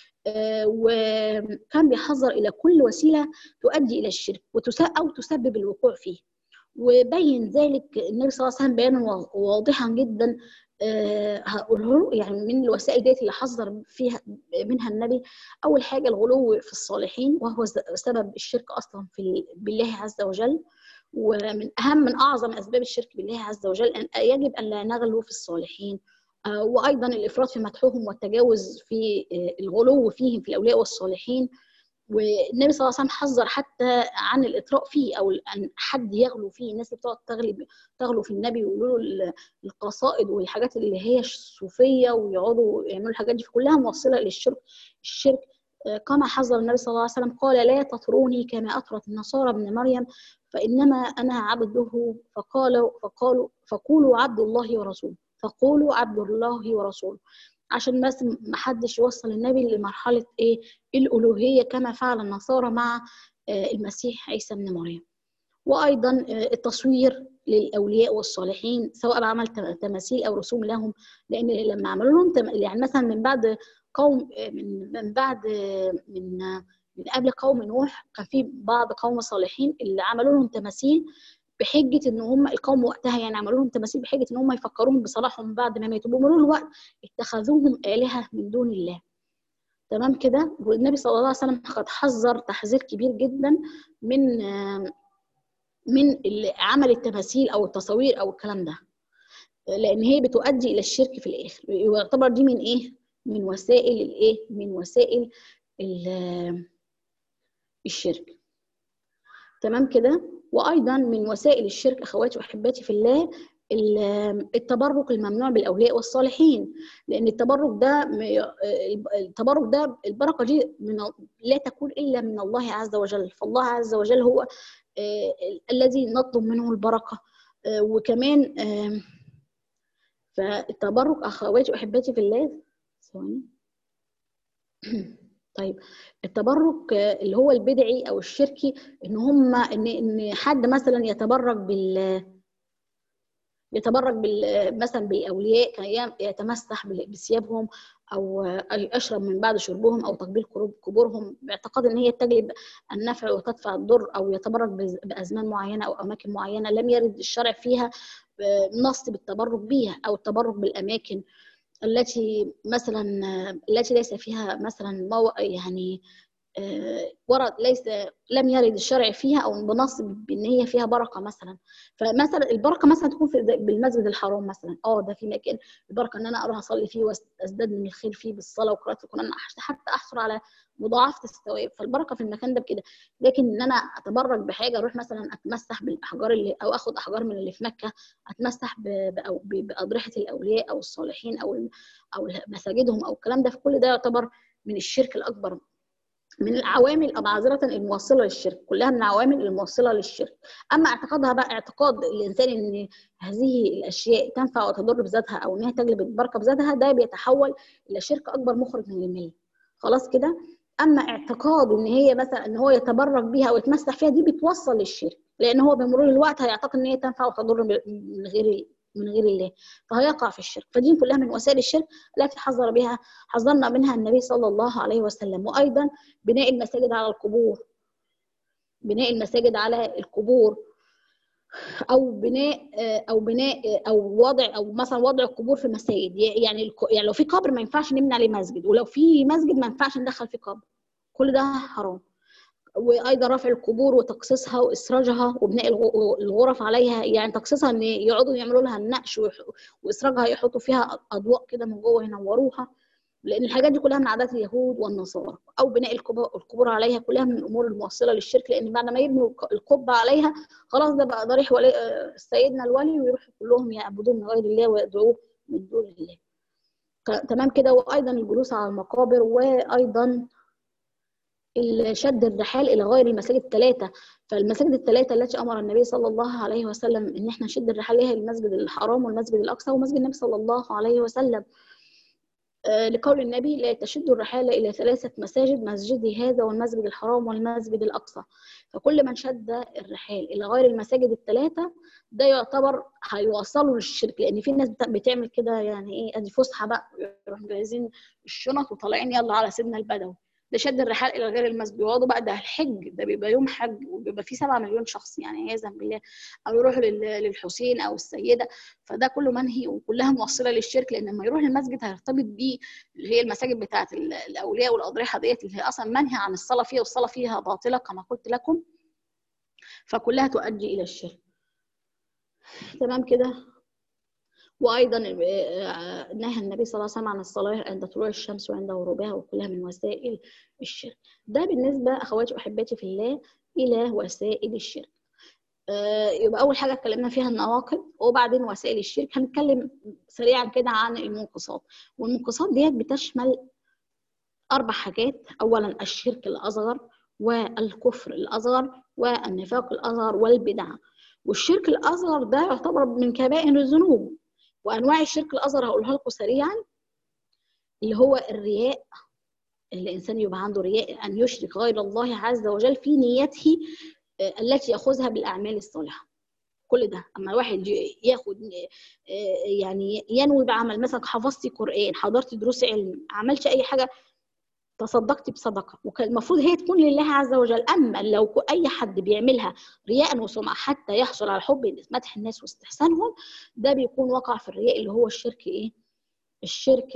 وكان بيحذر الى كل وسيله تؤدي الى الشرك او تسبب الوقوع فيه وبين ذلك النبي صلى الله عليه وسلم بيانا واضحا جدا هقوله يعني من الوسائل ديت اللي حذر فيها منها النبي اول حاجه الغلو في الصالحين وهو سبب الشرك اصلا في بالله عز وجل ومن اهم من اعظم اسباب الشرك بالله عز وجل ان يجب ان لا نغلو في الصالحين وايضا الافراط في مدحهم والتجاوز في الغلو فيهم في الاولياء والصالحين والنبي صلى الله عليه وسلم حذر حتى عن الاطراء فيه او ان حد يغلو فيه الناس اللي بتقعد تغلب تغلو في النبي ويقولوا له القصائد والحاجات اللي هي الصوفيه ويقعدوا يعملوا الحاجات دي كلها موصله للشرك الشرك كما حذر النبي صلى الله عليه وسلم قال لا تطروني كما اطرت النصارى ابن مريم فانما انا عبده فقالوا فقالوا فقولوا عبد الله ورسوله فقولوا عبد الله ورسوله عشان بس ما حدش يوصل النبي لمرحله ايه الالوهيه كما فعل النصارى مع المسيح عيسى ابن مريم وايضا التصوير للاولياء والصالحين سواء بعمل تماثيل او رسوم لهم لان لما عملوا لهم يعني مثلا من بعد قوم من من بعد من من قبل قوم نوح كان في بعض قوم صالحين اللي عملوا لهم تماثيل بحجه ان هم القوم وقتها يعني عملوا لهم تماثيل بحجه ان هم يفكروهم بصلاحهم بعد ما ماتوا بمرور الوقت اتخذوهم الهه من دون الله تمام كده والنبي صلى الله عليه وسلم قد حذر تحذير كبير جدا من من عمل التماثيل او التصاوير او الكلام ده لان هي بتؤدي الى الشرك في الاخر ويعتبر دي من ايه من وسائل الايه من وسائل الشرك تمام كده وايضا من وسائل الشرك اخواتي واحباتي في الله التبرك الممنوع بالاولياء والصالحين لان التبرك ده التبرك ده البركه دي من لا تكون الا من الله عز وجل فالله عز وجل هو الذي نطلب منه البركه وكمان فالتبرك اخواتي واحباتي في الله ثواني طيب التبرك اللي هو البدعي او الشركي ان هم ان ان حد مثلا يتبرك بال يتبرك بال مثلا باولياء كان يتمسح بثيابهم او يشرب من بعد شربهم او تقبيل قبورهم باعتقاد ان هي تجلب النفع وتدفع الضر او يتبرك بازمان معينه او اماكن معينه لم يرد الشرع فيها نص بالتبرك بيها او التبرك بالاماكن التي مثلا التي ليس فيها مثلا مو يعني ورد ليس لم يرد الشرع فيها او بنص بان هي فيها بركه مثلا فمثلا البركه مثلا تكون في بالمسجد الحرام مثلا اه ده في مكان البركه ان انا اروح اصلي فيه وازداد من الخير فيه بالصلاه وقراءه القران حتى احصل على مضاعفه الثواب فالبركه في المكان ده بكده لكن ان انا اتبرك بحاجه اروح مثلا اتمسح بالاحجار اللي او اخد احجار من اللي في مكه اتمسح باضرحه الاولياء او الصالحين او او مساجدهم او الكلام ده فكل ده يعتبر من الشرك الاكبر من العوامل معذرة الموصلة للشرك كلها من العوامل الموصلة للشرك أما اعتقادها بقى اعتقاد الإنسان إن هذه الأشياء تنفع وتضر بذاتها أو إنها تجلب البركة بذاتها ده بيتحول إلى شرك أكبر مخرج من الملة خلاص كده أما اعتقاد إن هي مثلا إن هو يتبرك بيها أو يتمسح فيها دي بتوصل للشرك لأن هو بمرور الوقت هيعتقد إن هي تنفع وتضر من غير من غير الله فهيقع في الشرك فدي كلها من وسائل الشرك التي حذر بها حذرنا منها النبي صلى الله عليه وسلم وايضا بناء المساجد على القبور بناء المساجد على القبور او بناء او بناء او وضع او مثلا وضع القبور في مساجد يعني يعني لو في قبر ما ينفعش نبني عليه مسجد ولو في مسجد ما ينفعش ندخل فيه قبر كل ده حرام وايضا رفع القبور وتقصيصها واسراجها وبناء الغرف عليها يعني تقصيصها ان يقعدوا يعملوا لها النقش واسراجها يحطوا فيها اضواء كده من جوه ينوروها لان الحاجات دي كلها من عادات اليهود والنصارى او بناء القبور عليها كلها من الامور الموصله للشرك لان بعد ما يبنوا القبه عليها خلاص ده بقى ضريح ولي سيدنا الولي ويروحوا كلهم يعبدون من غير الله ويدعوه من دون الله تمام كده وايضا الجلوس على المقابر وايضا شد الرحال الى غير المساجد الثلاثه فالمساجد الثلاثه التي امر النبي صلى الله عليه وسلم ان احنا نشد الرحال لها المسجد الحرام والمسجد الاقصى ومسجد النبي صلى الله عليه وسلم آه لقول النبي لا تشد الرحال الى ثلاثه مساجد مسجدي هذا والمسجد الحرام والمسجد الاقصى فكل من شد الرحال الى غير المساجد الثلاثه ده يعتبر هيوصلوا للشرك لان في ناس بتعمل كده يعني ايه ادي فسحه بقى يروحوا مجهزين الشنط وطالعين يلا على سيدنا البدوي ده شد الرحال الى غير المسجد بيقعدوا بقى ده الحج ده بيبقى يوم حج وبيبقى فيه 7 مليون شخص يعني عياذا بالله او يروحوا للحسين او السيده فده كله منهي وكلها موصله للشرك لان لما يروح المسجد هيرتبط بيه اللي هي المساجد بتاعه الاولياء والاضرحه ديت اللي هي اصلا منهي عن الصلاه فيها والصلاه فيها باطله كما قلت لكم فكلها تؤدي الى الشرك تمام كده وايضا نهى النبي صلى الله عليه وسلم عن الصلاه عند طلوع الشمس وعند غروبها وكلها من وسائل الشرك ده بالنسبه اخواتي واحباتي في الله الى وسائل الشرك يبقى اول حاجه اتكلمنا فيها النواقض وبعدين وسائل الشرك هنتكلم سريعا كده عن المنقصات والمنقصات ديت بتشمل اربع حاجات اولا الشرك الاصغر والكفر الاصغر والنفاق الاصغر والبدعه والشرك الاصغر ده يعتبر من كبائر الذنوب وانواع الشرك الاصغر هقولها لكم سريعا اللي هو الرياء الانسان يبقى عنده رياء ان يشرك غير الله عز وجل في نيته التي ياخذها بالاعمال الصالحه كل ده اما الواحد ياخد يعني ينوي بعمل مثلا حفظتي قران حضرت دروس علم عملش اي حاجه تصدقتي بصدقه وكان المفروض هي تكون لله عز وجل اما لو اي حد بيعملها رياء وسمعه حتى يحصل على حب مدح الناس واستحسانهم ده بيكون وقع في الرياء اللي هو الشرك ايه الشرك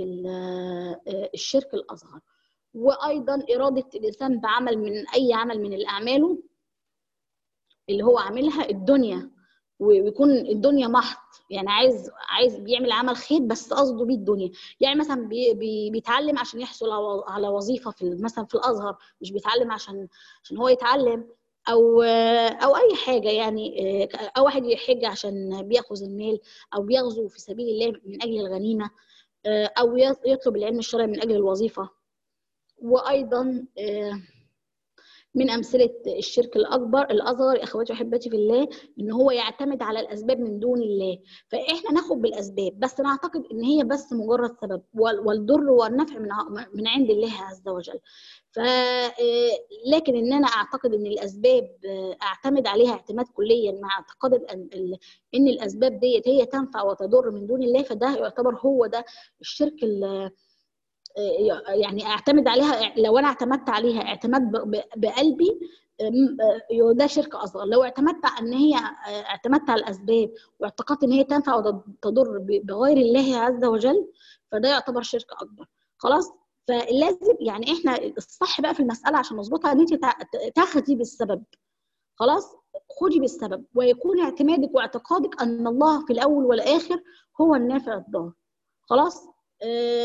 الشرك الاصغر وايضا اراده الانسان بعمل من اي عمل من الاعمال اللي هو عاملها الدنيا ويكون الدنيا محض يعني عايز عايز بيعمل عمل خير بس قصده بيه الدنيا يعني مثلا بي بي بيتعلم عشان يحصل على وظيفه في مثلا في الازهر مش بيتعلم عشان عشان هو يتعلم او او اي حاجه يعني او واحد يحج عشان بياخذ المال او بيغزو في سبيل الله من اجل الغنيمه او يطلب العلم الشرعي من اجل الوظيفه وايضا من امثله الشرك الاكبر الاصغر اخواتي واحبتي في الله ان هو يعتمد على الاسباب من دون الله فاحنا ناخد بالاسباب بس نعتقد ان هي بس مجرد سبب والضر والنفع من من عند الله عز وجل ف لكن ان انا اعتقد ان الاسباب اعتمد عليها اعتماد كليا مع اعتقاد ان ان الاسباب ديت هي تنفع وتضر من دون الله فده يعتبر هو ده الشرك يعني اعتمد عليها لو انا اعتمدت عليها اعتماد بقلبي ده شرك اصغر لو اعتمدت ان هي اعتمدت على الاسباب واعتقدت ان هي تنفع وتضر بغير الله عز وجل فده يعتبر شرك اكبر خلاص فلازم يعني احنا الصح بقى في المساله عشان نظبطها ان انت تاخدي بالسبب خلاص خدي بالسبب ويكون اعتمادك واعتقادك ان الله في الاول والاخر هو النافع الضار خلاص آه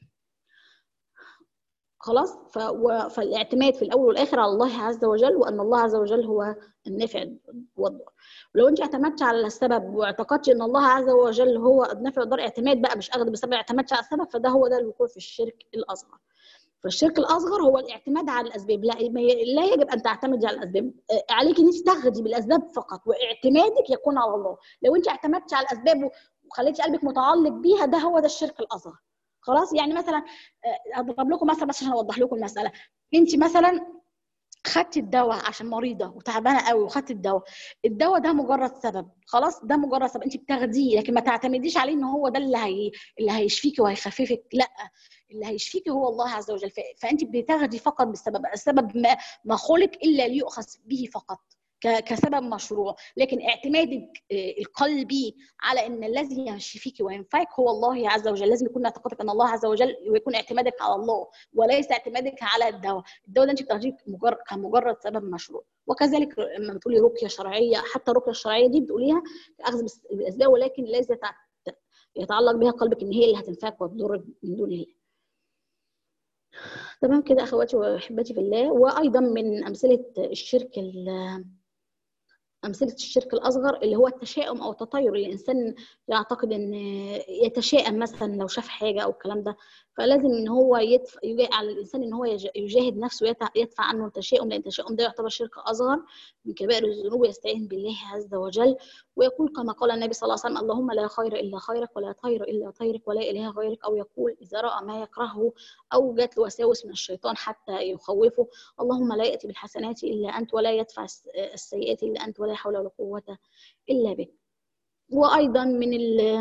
خلاص ف... و... فالاعتماد في الاول والاخر على الله عز وجل وان الله عز وجل هو النافع والضار ولو انت اعتمدتي على السبب واعتقدتي ان الله عز وجل هو النافع والضار اعتماد بقى مش اخذ بسبب اعتمدتي على السبب فده هو ده الوقوع في الشرك الاصغر فالشرك الاصغر هو الاعتماد على الاسباب لا لا يجب ان تعتمدي على الاسباب عليك ان انت تاخدي بالاسباب فقط واعتمادك يكون على الله لو انت اعتمدتي على الاسباب وخليتي قلبك متعلق بيها ده هو ده الشرك الاصغر خلاص يعني مثلا اضرب لكم مثلا بس عشان اوضح لكم المساله انت مثلا خدتي الدواء عشان مريضه وتعبانه قوي وخدتي الدواء الدواء ده مجرد سبب خلاص ده مجرد سبب انت بتاخديه لكن ما تعتمديش عليه ان هو ده اللي هي اللي هيشفيكي وهيخففك لا اللي هيشفيكي هو الله عز وجل فانت بتاخدي فقط بالسبب السبب ما ما خلق الا ليؤخذ به فقط كسبب مشروع لكن اعتمادك القلبي على ان الذي يشفيك وينفعك هو الله عز وجل لازم يكون اعتقادك ان الله عز وجل ويكون اعتمادك على الله وليس اعتمادك على الدواء الدواء ده انت بتاخديه مجرد كمجرد سبب مشروع وكذلك لما بتقولي رقيه شرعيه حتى الرقيه الشرعيه دي بتقوليها اخذ بالاسباب ولكن ليس يتعلق بها قلبك ان هي اللي هتنفعك وتضرك من دون الله تمام كده اخواتي واحبتي في الله وايضا من امثله الشرك أمثلة الشرك الأصغر اللي هو التشاؤم أو التطير الإنسان يعتقد إن يتشائم مثلا لو شاف حاجة أو الكلام ده فلازم إن هو يدفع على الإنسان إن هو يجاهد نفسه ويدفع عنه التشاؤم لأن التشاؤم ده يعتبر شرك أصغر من كبائر الذنوب ويستعين بالله عز وجل ويقول كما قال النبي صلى الله عليه وسلم اللهم لا خير إلا خيرك ولا طير إلا طيرك ولا إله غيرك أو يقول إذا رأى ما يكرهه أو جات له وساوس من الشيطان حتى يخوفه اللهم لا يأتي بالحسنات إلا أنت ولا يدفع السيئات إلا أنت ولا حول ولا قوة إلا بك وأيضا من ال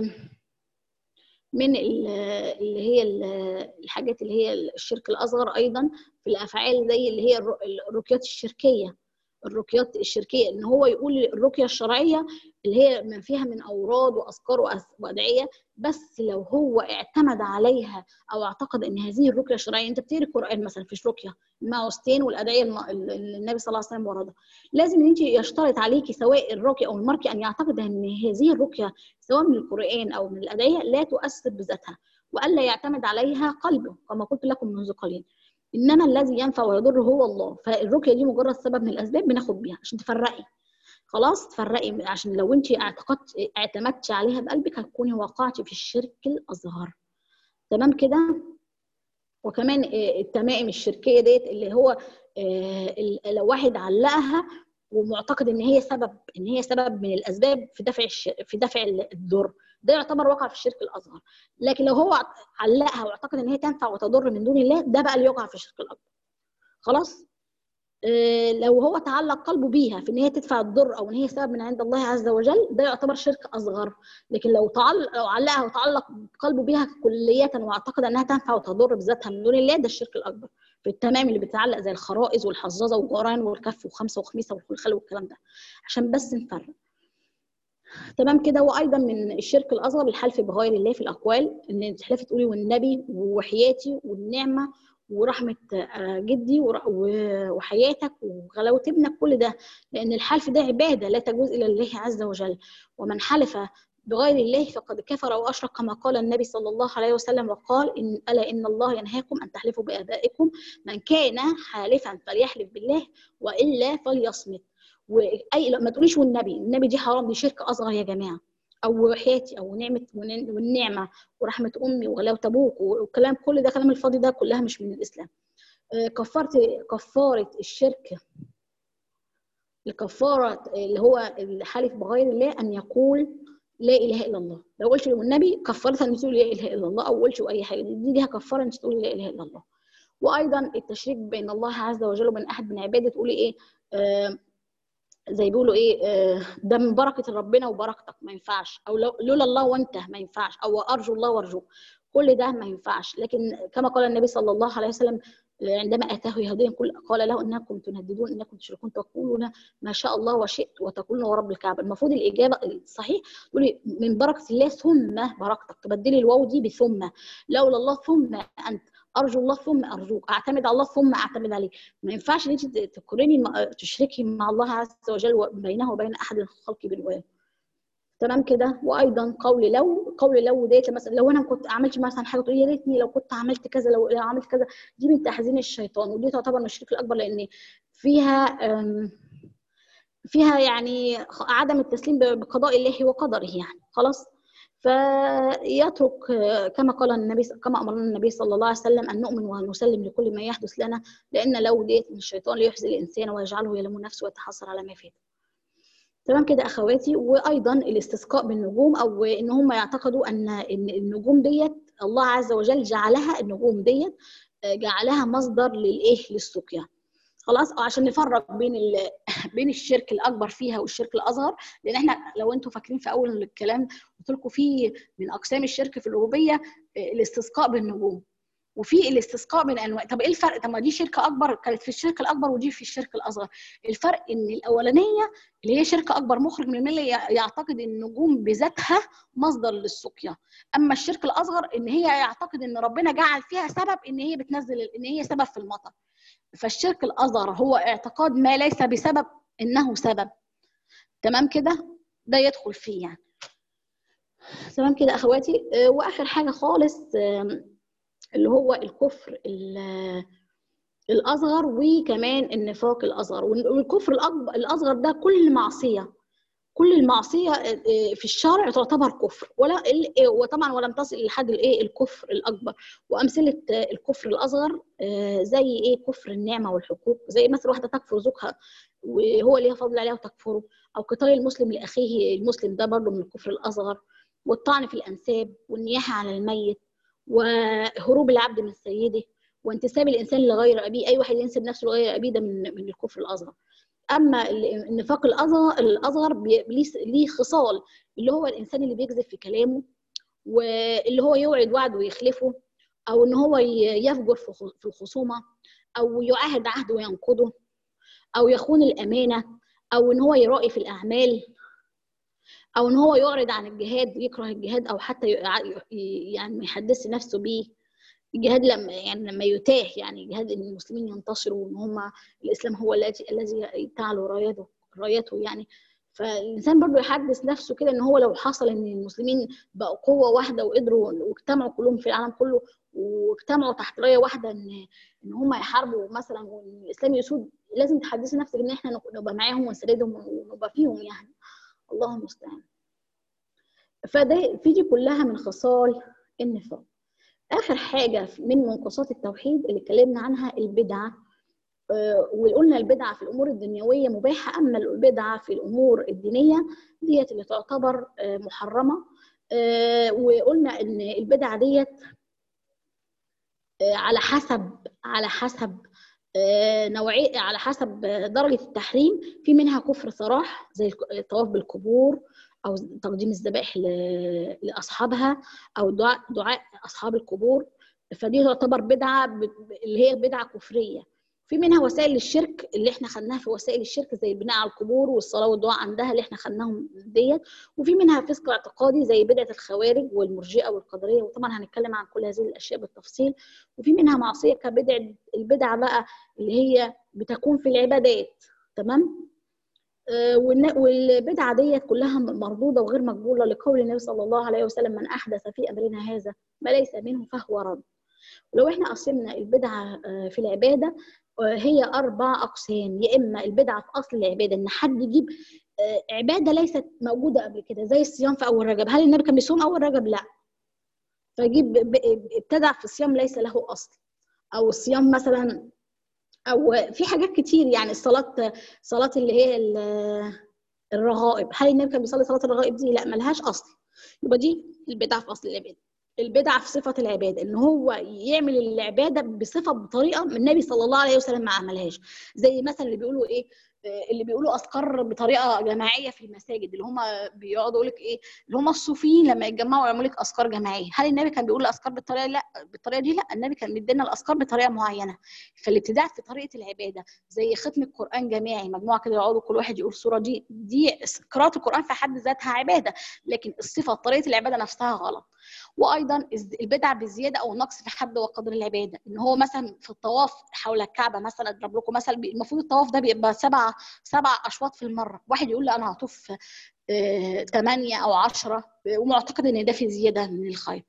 من ال اللي هي الحاجات اللي هي الشرك الأصغر أيضا في الأفعال زي اللي هي الرقيات الشركية الرقيات الشركيه ان هو يقول الرقيه الشرعيه اللي هي ما فيها من اوراد واذكار وادعيه بس لو هو اعتمد عليها او اعتقد ان هذه الرقيه الشرعيه انت بتقري القران مثلا فيش رقيه المعوذتين والادعيه اللي النبي صلى الله عليه وسلم وردها لازم ان انت يشترط عليكي سواء الرقيه او المرقي ان يعتقد ان هذه الرقيه سواء من القران او من الادعيه لا تؤثر بذاتها والا يعتمد عليها قلبه كما قلت لكم منذ قليل انما الذي ينفع ويضر هو الله فالرقيه دي مجرد سبب من الاسباب بناخد بيها عشان تفرقي خلاص تفرقي عشان لو انت اعتقدت اعتمدتي عليها بقلبك هتكوني وقعتي في الشرك الاصغر تمام كده وكمان التمائم الشركيه ديت اللي هو لو واحد علقها ومعتقد ان هي سبب ان هي سبب من الاسباب في دفع في دفع الضر ده يعتبر وقع في الشرك الاصغر لكن لو هو علقها واعتقد ان هي تنفع وتضر من دون الله ده بقى اللي يقع في الشرك الاكبر خلاص إيه لو هو تعلق قلبه بيها في ان هي تدفع الضر او ان هي سبب من عند الله عز وجل ده يعتبر شرك اصغر لكن لو تعلق لو علقها وتعلق قلبه بيها كلية واعتقد انها تنفع وتضر بذاتها من دون الله ده الشرك الاكبر في التمام اللي بتتعلق زي الخرائز والحظاظه والجران والكف وخمسه وخميسه والخلخال والكلام ده عشان بس نفرق تمام كده وايضا من الشرك الاصغر الحلف بغير الله في الاقوال ان تحلفي تقولي والنبي وحياتي والنعمه ورحمه آه، جدي ور- و- وحياتك وغلاوه ابنك كل ده لان الحلف ده عباده لا تجوز الا لله عز وجل ومن حلف بغير الله فقد كفر واشرك كما قال النبي صلى الله عليه وسلم وقال ان الا ان الله ينهاكم ان تحلفوا بابائكم من كان حالفا فليحلف بالله والا فليصمت واي لا ما تقوليش والنبي النبي دي حرام دي شرك اصغر يا جماعه او حياتي او نعمه ون- والنعمه ورحمه امي وغلاوه ابوك والكلام كل ده كلام الفاضي ده كلها مش من الاسلام آه، كفاره كفاره الشرك الكفاره اللي هو الحلف بغير الله ان يقول لا اله الا الله لو قلت والنبي كفرت ان تقول لا اله الا الله او قلت اي حاجه دي ليها كفاره ان تقول لا اله الا الله وايضا التشريك بين الله عز وجل وبين احد من عباده تقولي ايه آه زي بيقولوا ايه آه ده من بركه ربنا وبركتك ما ينفعش او لو- لولا الله وانت ما ينفعش او ارجو الله وارجوك كل ده ما ينفعش لكن كما قال النبي صلى الله عليه وسلم عندما اتاه يهوديا قل- قال له انكم تنددون انكم تشركون تقولون ما شاء الله وشئت وتقولون ورب الكعبه المفروض الاجابه الصحيح تقولي من بركه الله ثم بركتك تبدلي الواو دي بثم لولا الله ثم انت ارجو الله ثم ارجوك اعتمد على الله ثم اعتمد عليه ما ينفعش ان انت تقرني مع- تشركي مع الله عز وجل بينه وبين احد الخلق بالواو تمام كده وايضا قول لو قول لو ديت مثلا لو انا كنت عملت مثلا حاجه تقول يا ريتني لو كنت عملت كذا لو لو عملت كذا دي من تحزين الشيطان ودي تعتبر من الشرك الاكبر لان فيها أم، فيها يعني خ- عدم التسليم ب- بقضاء الله وقدره يعني خلاص فيترك آه، كما قال النبي كما امرنا النبي صلى الله عليه وسلم ان نؤمن ونسلم لكل ما يحدث لنا لان لو ديت من الشيطان ليحزن الانسان ويجعله يلوم نفسه ويتحسر على ما فات تمام كده اخواتي وايضا الاستسقاء بالنجوم او ان هم يعتقدوا ان ان النجوم ديت الله عز وجل جعلها النجوم ديت آه، جعلها مصدر للايه للسقيا خلاص أو عشان نفرق بين ال... بين الشرك الاكبر فيها والشرك الاصغر لان احنا لو انتم فاكرين في اول الكلام قلت لكم في من اقسام الشرك في الربوبيه آه، الاستسقاء بالنجوم وفي الاستسقاء من انواع طب ايه الفرق طب ما دي شركه اكبر كانت في الشرك الاكبر ودي في الشرك الاصغر الفرق ان الاولانيه اللي هي شركه اكبر مخرج من المله ي- يعتقد ان النجوم بذاتها مصدر للسقيا اما الشرك الاصغر ان هي يعتقد ان ربنا جعل فيها سبب ان هي بتنزل ان هي سبب في المطر فالشرك الاصغر هو اعتقاد ما ليس بسبب انه سبب تمام كده ده يدخل فيه يعني تمام كده اخواتي آه، واخر حاجه خالص آم، اللي هو الكفر ال- الاصغر وكمان النفاق الاصغر والكفر الأكبر الاصغر ده كل معصيه كل المعصيه آه، في الشرع تعتبر كفر ولا ال- وطبعا ولم تصل لحد الايه الكفر الاكبر وامثله آه، الكفر الاصغر آه، زي ايه كفر النعمه والحقوق زي مثلا واحده تكفر زوجها وهو ليها فضل عليها وتكفره او قتال المسلم لاخيه المسلم ده برضه من الكفر الاصغر والطعن في الانساب والنياحه على الميت وهروب العبد من سيده وانتساب الانسان لغير ابيه اي واحد ينسب نفسه لغير ابيه ده من من الكفر الاصغر اما ال- النفاق الاصغر الاصغر بي- ليه- ليه خصال اللي هو الانسان اللي بيكذب في كلامه واللي هو يوعد وعد ويخلفه او ان هو ي- يفجر في خ- في الخصومه او يعاهد عهد وينقضه او يخون الامانه او ان هو يرائي في الاعمال او ان هو يعرض عن الجهاد يكره الجهاد او حتى ي- ي- يعني ما يحدث نفسه بيه الجهاد لما يعني لما يتاه يعني جهاد ان المسلمين ينتصروا وان هم الاسلام هو الذي الذي تعلو رايته رايته يعني فالانسان برضه يحدث نفسه كده ان هو لو حصل ان المسلمين بقوا قوه واحده وقدروا واجتمعوا كلهم في العالم كله واجتمعوا تحت رايه واحده ان ان هم يحاربوا مثلا وان الاسلام يسود لازم تحدثي نفسك ان احنا نبقى معاهم ونساندهم ونبقى فيهم يعني الله المستعان فده في دي كلها من خصال النفاق اخر حاجه من منقصات التوحيد اللي اتكلمنا عنها البدعه آه، وقلنا البدعه في الامور الدنيويه مباحه اما البدعه في الامور الدينيه ديت اللي تعتبر آه، محرمه آه، وقلنا ان البدعه ديت آه، على حسب على حسب آه، نوعيه على حسب درجه التحريم في منها كفر صراح زي الطواف بالقبور او تقديم الذبائح ل- لاصحابها او دعاء دعاء اصحاب القبور فدي تعتبر بدعه ب- اللي هي بدعه كفريه في منها وسائل للشرك اللي احنا خدناها في وسائل الشرك زي البناء على القبور والصلاه والدعاء عندها اللي احنا خدناهم ديت وفي منها فسق اعتقادي زي بدعه الخوارج والمرجئه والقدريه وطبعا هنتكلم عن كل هذه الاشياء بالتفصيل وفي منها معصيه كبدع البدع بقى اللي هي بتكون في العبادات تمام آه والبدعه ديت كلها مردوده وغير مقبوله لقول النبي صلى الله عليه وسلم من احدث في امرنا هذا ما ليس منه فهو رد ولو احنا قسمنا البدعه في العباده هي اربع اقسام يا اما البدعه في اصل العباده ان حد يجيب عباده ليست موجوده قبل كده زي الصيام في اول رجب هل النبي كان بيصوم اول رجب لا فيجيب ابتدع في الصيام ليس له اصل او الصيام مثلا او في حاجات كتير يعني الصلاه صلاه اللي هي الرغائب هل النبي كان بيصلي صلاه الرغائب دي لا ملهاش اصل يبقى دي البدعه في اصل العباده البدعه في صفه العباده ان هو يعمل العباده بصفه بطريقه النبي صلى الله عليه وسلم ما عملهاش زي مثلا اللي بيقولوا ايه اللي بيقولوا اذكار بطريقه جماعيه في المساجد اللي هم بيقعدوا يقول لك ايه اللي هم الصوفيين لما يتجمعوا يعملوا لك اذكار جماعيه هل النبي كان بيقول الاذكار بالطريقه لا بالطريقه دي لا النبي كان بيدينا الاذكار بطريقه معينه فالابتداع في طريقه العباده زي ختم القران جماعي مجموعه كده يقعدوا كل واحد يقول سوره دي دي قراءه القران في حد ذاتها عباده لكن الصفه طريقه العباده نفسها غلط وايضا البدع بالزياده او النقص في حد وقدر العباده ان هو مثلا في الطواف حول الكعبه مثلا اضرب لكم مثل المفروض الطواف ده بيبقى سبع سبع اشواط في المره واحد يقول لي انا هطوف ثمانية او عشرة ومعتقد ان ده في زياده من الخير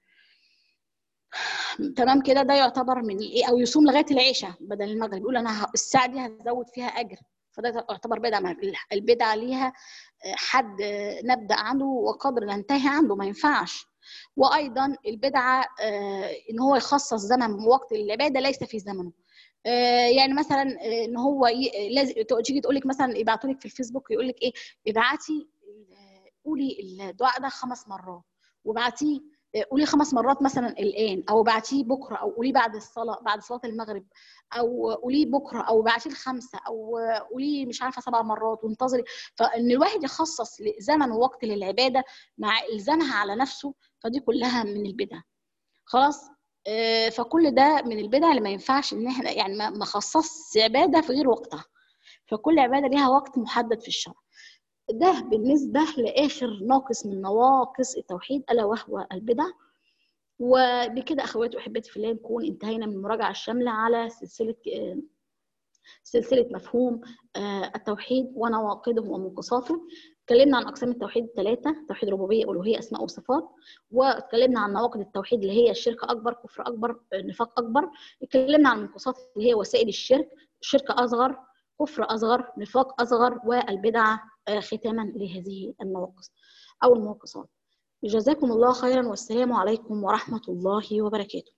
تمام كده ده يعتبر من ايه او يصوم لغايه العشاء بدل المغرب يقول انا الساعه دي هزود فيها اجر فده يعتبر بدعه البدعه ليها حد نبدا عنده وقدر ننتهي عنده ما ينفعش وايضا البدعه ان هو يخصص زمن وقت للعباده ليس في زمنه يعني مثلا ان هو لازم تيجي تقول لك مثلا يبعتوا لك في الفيسبوك يقول لك ايه ابعتي قولي الدعاء ده خمس مرات وابعتيه قولي خمس مرات مثلا الان او ابعتيه بكره او قوليه بعد الصلاه بعد صلاه المغرب او قوليه بكره او ابعتيه الخمسه او قوليه مش عارفه سبع مرات وانتظري فان الواحد يخصص زمن ووقت للعباده مع الزامها على نفسه فدي كلها من البدع خلاص فكل ده من البدع اللي ما ينفعش ان احنا يعني ما خصصش عباده في غير وقتها فكل عباده ليها وقت محدد في الشرع ده بالنسبة لآخر ناقص من نواقص التوحيد ألا وهو البدع وبكده أخواتي وأحبتي في الله نكون انتهينا من المراجعة الشاملة على سلسلة سلسلة مفهوم التوحيد ونواقضه ومنقصاته اتكلمنا عن أقسام التوحيد الثلاثة توحيد ربوبية ألوهية أسماء وصفات واتكلمنا عن نواقض التوحيد اللي هي الشرك أكبر كفر أكبر نفاق أكبر اتكلمنا عن المنقصات اللي هي وسائل الشرك شرك أصغر كفر أصغر نفاق أصغر والبدعة ختاما لهذه النواقص أو المنقصات جزاكم الله خيرا والسلام عليكم ورحمة الله وبركاته